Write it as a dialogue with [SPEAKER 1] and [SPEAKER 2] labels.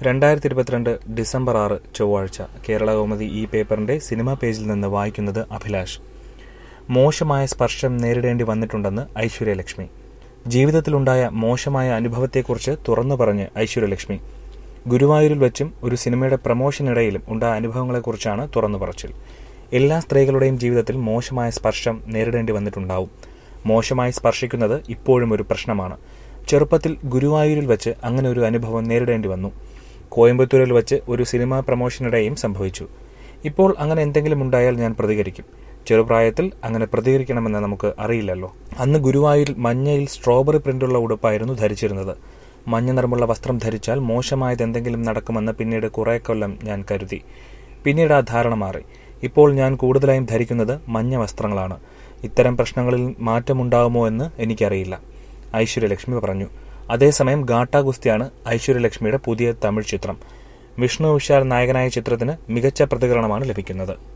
[SPEAKER 1] രണ്ടായിരത്തി ഇരുപത്തിരണ്ട് ഡിസംബർ ആറ് ചൊവ്വാഴ്ച കേരള കൗമുദി ഈ പേപ്പറിന്റെ സിനിമാ പേജിൽ നിന്ന് വായിക്കുന്നത് അഭിലാഷ് മോശമായ സ്പർശം നേരിടേണ്ടി വന്നിട്ടുണ്ടെന്ന് ഐശ്വര്യലക്ഷ്മി ജീവിതത്തിലുണ്ടായ മോശമായ അനുഭവത്തെക്കുറിച്ച് തുറന്നു പറഞ്ഞ് ഐശ്വര്യലക്ഷ്മി ഗുരുവായൂരിൽ വെച്ചും ഒരു സിനിമയുടെ പ്രമോഷനിടയിലും ഉണ്ടായ അനുഭവങ്ങളെക്കുറിച്ചാണ് തുറന്നു പറച്ചിൽ എല്ലാ സ്ത്രീകളുടെയും ജീവിതത്തിൽ മോശമായ സ്പർശം നേരിടേണ്ടി വന്നിട്ടുണ്ടാവും മോശമായി സ്പർശിക്കുന്നത് ഇപ്പോഴും ഒരു പ്രശ്നമാണ് ചെറുപ്പത്തിൽ ഗുരുവായൂരിൽ വെച്ച് അങ്ങനെ ഒരു അനുഭവം നേരിടേണ്ടി വന്നു കോയമ്പത്തൂരിൽ വെച്ച് ഒരു സിനിമാ പ്രമോഷനിടെയും സംഭവിച്ചു ഇപ്പോൾ അങ്ങനെ എന്തെങ്കിലും ഉണ്ടായാൽ ഞാൻ പ്രതികരിക്കും ചെറുപ്രായത്തിൽ അങ്ങനെ പ്രതികരിക്കണമെന്ന് നമുക്ക് അറിയില്ലല്ലോ അന്ന് ഗുരുവായൂരിൽ മഞ്ഞയിൽ സ്ട്രോബെറി പ്രിന്റുള്ള ഉടുപ്പായിരുന്നു ധരിച്ചിരുന്നത് മഞ്ഞ നിറമുള്ള വസ്ത്രം ധരിച്ചാൽ മോശമായത് എന്തെങ്കിലും നടക്കുമെന്ന് പിന്നീട് കുറെ കൊല്ലം ഞാൻ കരുതി പിന്നീട് ആ ധാരണ മാറി ഇപ്പോൾ ഞാൻ കൂടുതലായും ധരിക്കുന്നത് മഞ്ഞ വസ്ത്രങ്ങളാണ് ഇത്തരം പ്രശ്നങ്ങളിൽ മാറ്റമുണ്ടാകുമോ എന്ന് എനിക്കറിയില്ല ഐശ്വര്യലക്ഷ്മി പറഞ്ഞു അതേസമയം ഗാട്ടാ ഗുസ്തിയാണ് ഐശ്വര്യലക്ഷ്മിയുടെ പുതിയ തമിഴ് ചിത്രം വിഷ്ണു വിശാൽ നായകനായ ചിത്രത്തിന് മികച്ച പ്രതികരണമാണ് ലഭിക്കുന്നത്